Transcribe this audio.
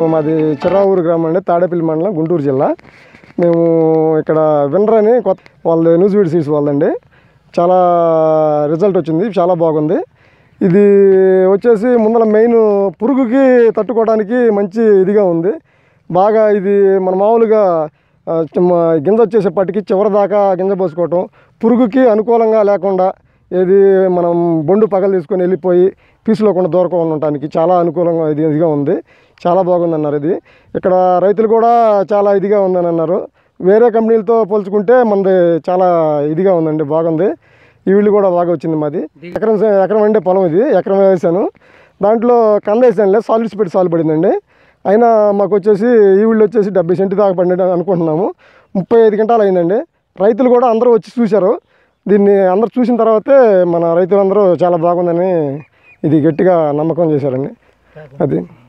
మాది చిరావూరు గ్రామం అండి తాడేపల్లి మండలం గుంటూరు జిల్లా మేము ఇక్కడ వినర్ అని కొత్త వాళ్ళది న్యూస్ సీడ్స్ వాళ్ళండి చాలా రిజల్ట్ వచ్చింది చాలా బాగుంది ఇది వచ్చేసి ముందర మెయిన్ పురుగుకి తట్టుకోవడానికి మంచి ఇదిగా ఉంది బాగా ఇది మన మామూలుగా ఆ, చిమ్మ- గింజ వచ్చేసేపటికి చివరి దాకా గింజ పోసుకోవటం పురుగుకి అనుకూలంగా లేకుండా ఏది మనం బొండు పగలు తీసుకొని వెళ్ళిపోయి పీసులోకుండా దూరకుండా ఉండటానికి చాలా అనుకూలంగా ఇది ఇదిగా ఉంది చాలా బాగుంది అన్నారు ఇది ఇక్కడ రైతులు కూడా చాలా ఇదిగా ఉందని అన్నారు వేరే కంపెనీలతో పోల్చుకుంటే మనది చాలా ఇదిగా ఉందండి బాగుంది ఈ వీళ్ళు కూడా బాగా వచ్చింది మాది ఎకరం ఎకరం అంటే పొలం ఇది ఎకరం వేసాను దాంట్లో కంద వేసానులే సాలిడ్స్ పెట్టి సాలు పడిందండి అయినా మాకు వచ్చేసి ఈ వీళ్ళు వచ్చేసి డెబ్బై సెంటు దాకా పడినట్టు అనుకుంటున్నాము ముప్పై ఐదు గంటలు అయిందండి రైతులు కూడా అందరూ వచ్చి చూశారు దీన్ని అందరూ చూసిన తర్వాతే మన రైతులందరూ చాలా బాగుందని ఇది గట్టిగా నమ్మకం చేశారండి అది